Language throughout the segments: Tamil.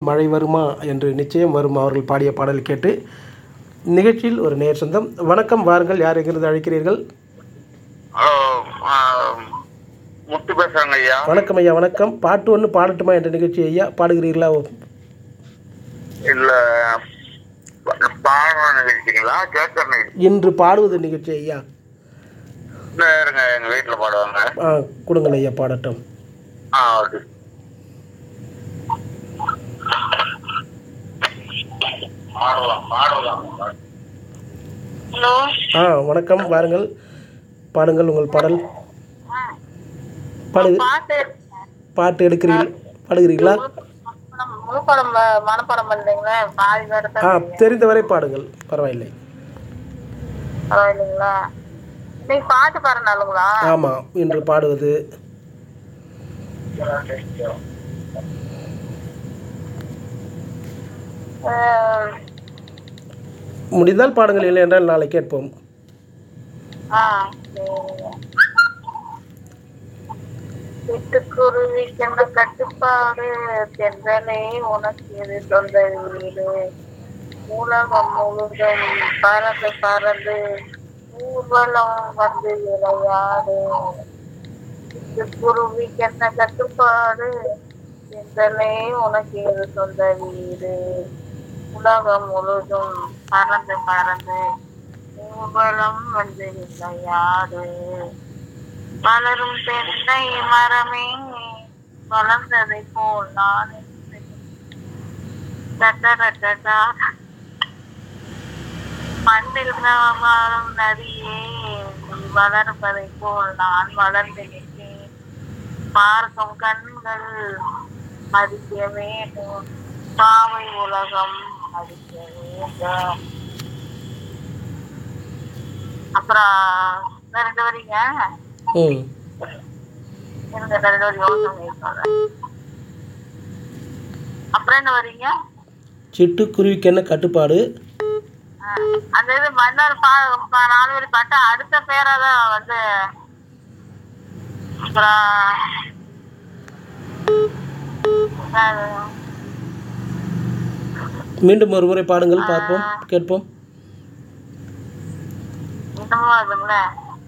மழை வருமா என்று நிச்சயம் வரும் அவர்கள் பாடிய பாடல் கேட்டு நிகழ்ச்சியில் ஒரு நேர் சொந்தம் வணக்கம் வாருங்கள் யார் எங்கிருந்து அழைக்கிறீர்கள் ஹலோ ஆ, முத்து பேசுறேங்க ஐயா வணக்கம் ஐயா வணக்கம் பாட்டு ஒன்று பாடட்டுமா என்ற நிகழ்ச்சி ஐயா பாடுகிறீர்களா இல்ல பாடுற நிகழ்ச்சிங்களா கேட்கற நிகழ்ச்சி இன்று பாடுவது நிகழ்ச்சி ஐயா இல்ல, இருங்க எங்க வீட்டுல பாடுவாங்க ஆ கொடுங்கள் ஐயா பாடட்டும் ஆ ஓகே பாடலாம் பாடலாம் ஹலோ ஆ வணக்கம் வாருங்கள் பாடுங்கள் உங்கள் பாடல் பாடு பாட்டு பாட்டு எடுக்கிறீர்கள் பாடுகிறீர்களா முழுப்படம் மனப்படம் பண்ணீங்களா பாதி பேர் ஆ தெரிந்தவரை பாடுங்கள் பரவாயில்லை பரவாயில்லைங்களா நீங்க பாட்டு பாருனாலுங்களா ஆமாம் இன்று பாடுவது முடிந்தால் பாடுங்கள் இல்லை என்றால் நாளை கேட்போம் ஆ சரிங்க சிட்டுக்குருவி சென்ற கட்டுப்பாடு தென்றலே உனக்கு இது சொந்த வீடு உலகம் முழுதும் பறந்து பறந்து ஊர்வலம் வந்து விளையாடு சிட்டுக்குருவி சென்ற கட்டுப்பாடு தென்றலே உனக்கு இது சொந்த வீடு உலகம் முழுதும் பறந்து பறந்து ஊர்வலம் வந்து விளையாடு வளரும் தென்னை மரமே வளர்ந்ததை போல் நான் டட்டடட்டடா. மண்ணில் வாழும் நதியே நீ வளர்ப்பதை போல் நான் வளர்ந்து நிற்கிறேன் பார்க்கும் கண்கள் மதிக்க வேண்டும் பாவை உலகம் மதிக்க வேண்டும் அப்புறம் வேற ரெண்டு வரீங்க ம் எனக்கு ரெண்டு வரி யோசனை சொல்றேன் அப்புறம் என்ன வரீங்க சிட்டுக்குருவிக்கு என்ன கட்டுப்பாடு ஆ, அந்த இது மன்னர் பா பா- நாலு வரி பாட்டு அடுத்த பேரை தான் வந்து அப்புறம் அது, மீண்டும் ஒரு முறை பாடுங்கள் பார்ப்போம் கேட்போம் இன்னமும் அதுங்களே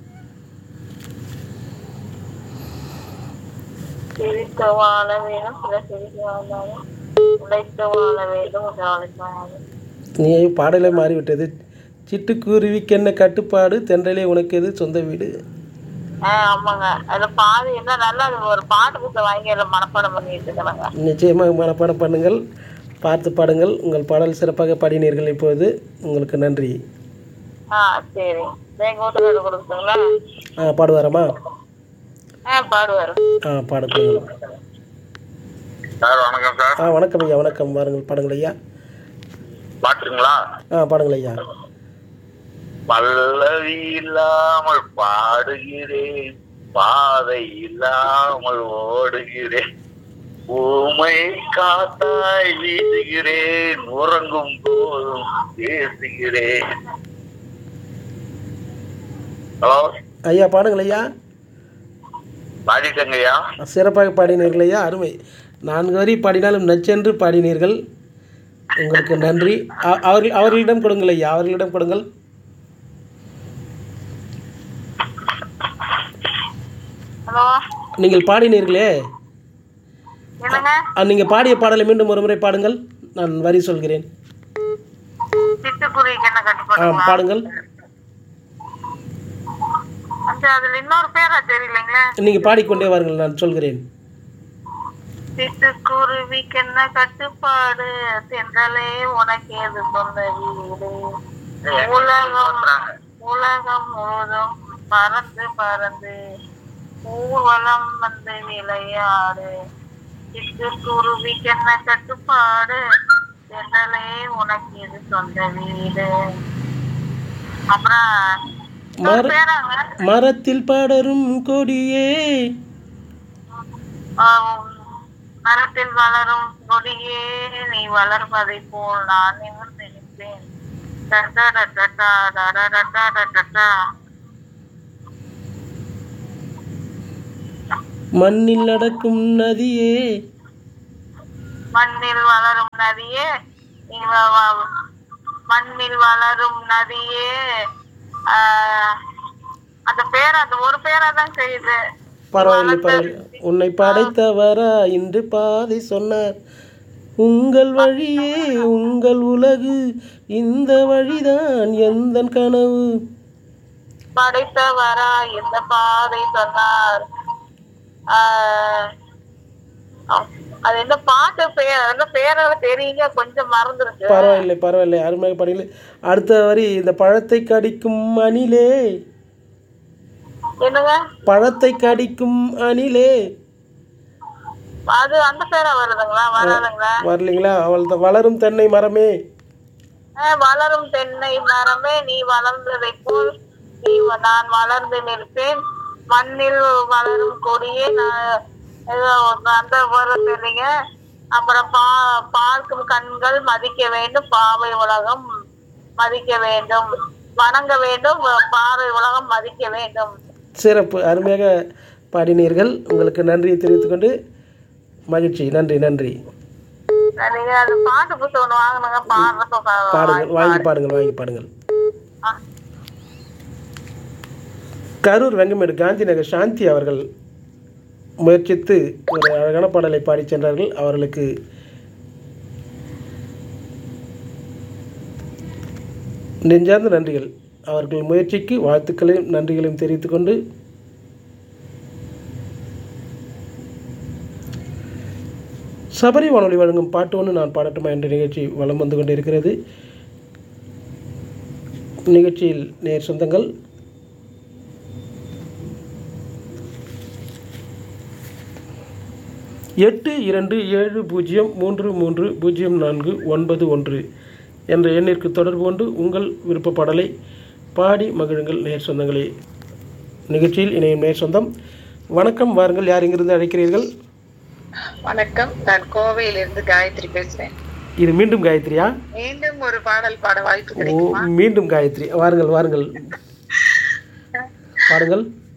சிரித்து வாழ வேணும் சில சிரித்து வாழ்ந்தாலும் உழைத்து வாழ வேண்டும் உழைத்து வாழ வேண்டும் நீ பாடலே மாறிவிட்டது சிட்டுக்குருவிக்கு என்ன கட்டுப்பாடு தென்றலே உனக்கு எது சொந்த வீடு ஆ, ஆமாங்க அதுல பாதி என்ன நல்லா அது ஒரு பாட்டு புத்தகம் வாங்கி அதுல மனப்பாடம் பண்ணிட்டு இருக்கிறாங்க நிச்சயமாக மனப்பாடம் பண்ணுங்கள் பார்த்து பாடுங்கள் உங்கள் பாடல் சிறப்பாக பாடினீர்கள் இப்போது உங்களுக்கு நன்றி ஆ சரி எங்க வீட்டுக்கு கொடுக்குங்களா ஆ பாடுவாரம்மா ஆ பாடுவாரு ஆ பாடுங்கள் சார் வணக்கம் சார் ஆ வணக்கம் ஐயா வணக்கம் வாருங்கள் பாடுங்கள் ஐயா பாட்டுங்களா ஆ பாடுங்கள் ஐயா பல்லவி இல்லாமல் பாடுகிறேன் பாதை இல்லாமல் ஓடுகிறேன் ஊமை காத்தாய் வீசுகிறேன் உறங்கும் போதும் பேசுகிறேன் ஹலோ ஐயா பாடுங்கள் ஐயா பாடிட்டேங்கய்யா சிறப்பாக பாடினீர்கள் ஐயா அருமை நான்கு வரி பாடினாலும் நச்சென்று பாடினீர்கள் உங்களுக்கு நன்றி அ- அவர்கள் அவர்களிடம் கொடுங்கள் ஐயா அவர்களிடம் கொடுங்கள் ஹலோ நீங்கள் பாடினீர்களே என்னங்க அ, நீங்கள் பாடிய பாடலை மீண்டும் ஒரு முறை பாடுங்கள் நான் வரி சொல்கிறேன் சிட்டுக்குருவிக்கு என்ன ஆ கட்டுப்பாடுங்களா பாடுங்கள் அந்த அதுல இன்னொரு பேரா தெரியலைங்களே நீங்கள் பாடிக்கொண்டே வாருங்கள் நான் சொல்கிறேன் சிட்டுக்குருவிக்கு என்ன கட்டுப்பாடு தென்றலே உனக்கு எது சொந்த வீடு உலகம் உலகம் முழுதும் பறந்து பறந்து ஊர்வலம் வந்து விளையாடு சிட்டுக்குருவிக்கு என்ன கட்டுப்பாடு தென்றலே உனக்கு இது சொந்த வீடு அப்புறம் இன்னொரு மர- பேராங்க மரத்தில் படரும் கொடியே ஆம், மரத்தில் வளரும் கொடியே நீ வளர்வதை போல் நான் நிமிர்ந்து நிற்பேன் டடடடடா, டடடடடடடா. மண்ணில் நடக்கும் நதியே மண்ணில் வளரும் நதியே நீ வ- வ- மண்ணில் வளரும் நதியே ஆஹ், அந்த பேர் அந்த ஒரு பேரா தான் செய்யுது பரவாயில்லை பரவாயில்லை உன்னை படைத்தவரா இன்று பாதை சொன்னார் உங்கள் வழியே உங்கள் உலகு இந்த வழிதான் எந்த கனவு படைத்தவரா இந்த பாதை சொன்னார் ஆஹ், அது என்ன பாட்டு பேர் அந்த பேரெல்லாம் தெரியுங்க கொஞ்சம் மறந்துருக்கு பரவாயில்லை பரவாயில்லை அருமையாக பாடல அடுத்த வரி இந்த பழத்தை கடிக்கும் அணிலே என்னங்க பழத்தை கடிக்கும் அணிலே அது அந்த பேரா வருதுங்களா வராதுங்களா வரலைங்களா அவள் தான் வளரும் தென்னை மரமே ஆஹ் வளரும் தென்னை மரமே நீ வளர்ந்ததை போல் நீ வ- நான் வளர்ந்து நிற்பேன் மண்ணில் வளரும் கொடியே நான் ஏதோ அந்த வரும் இல்லைங்க அப்புறம் பா பார்க்கும் கண்கள் மதிக்க வேண்டும் பாவை உலகம் மதிக்க வேண்டும் வணங்க வேண்டும் பாவை உலகம் மதிக்க வேண்டும் சிறப்பு அருமையாக பாடினீர்கள் உங்களுக்கு நன்றியை தெரிவித்துக்கொண்டு மகிழ்ச்சி நன்றி நன்றி நீங்க அது பாட்டு புத்தகம் ஒண்ணு வாங்கினுங்க பாடுறப்ப பாடுங்கள் வாங்கி பாடுங்கள் வாங்கி பாடுங்கள் ஆ. கரூர் வெங்கமேடு காந்தி நகர் சாந்தி அவர்கள் முயற்சித்து ஒரு அழகான பாடலை பாடிச் சென்றார்கள் அவர்களுக்கு நெஞ்சார்ந்த நன்றிகள் அவர்கள் முயற்சிக்கு வாழ்த்துக்களையும் நன்றிகளையும் தெரிவித்துக்கொண்டு சபரி வானொலி வழங்கும் பாட்டு ஒன்று நான் பாடட்டுமா என்ற நிகழ்ச்சி வலம் வந்து கொண்டிருக்கிறது நிகழ்ச்சியில் நேர் சொந்தங்கள் எட்டு இரண்டு ஏழு பூஜ்ஜியம் மூன்று மூன்று பூஜ்ஜியம் நான்கு ஒன்பது ஒன்று என்ற எண்ணிற்கு தொடர்பு கொண்டு உங்கள் விருப்ப பாடலை பாடி மகிழுங்கள் நேர் சொந்தங்களே நிகழ்ச்சியில் இணையும் நேர் சொந்தம் வணக்கம் வாருங்கள் யார் இங்கிருந்து அழைக்கிறீர்கள் வணக்கம் நான் கோவையிலிருந்து காயத்ரி பேசுறேன் இது மீண்டும் காயத்ரியா மீண்டும் ஒரு பாடல் பாட வாய்ப்பு ஓ கிடைக்குமா மீண்டும் காயத்ரி வாருங்கள் வாருங்கள் பாடுங்கள்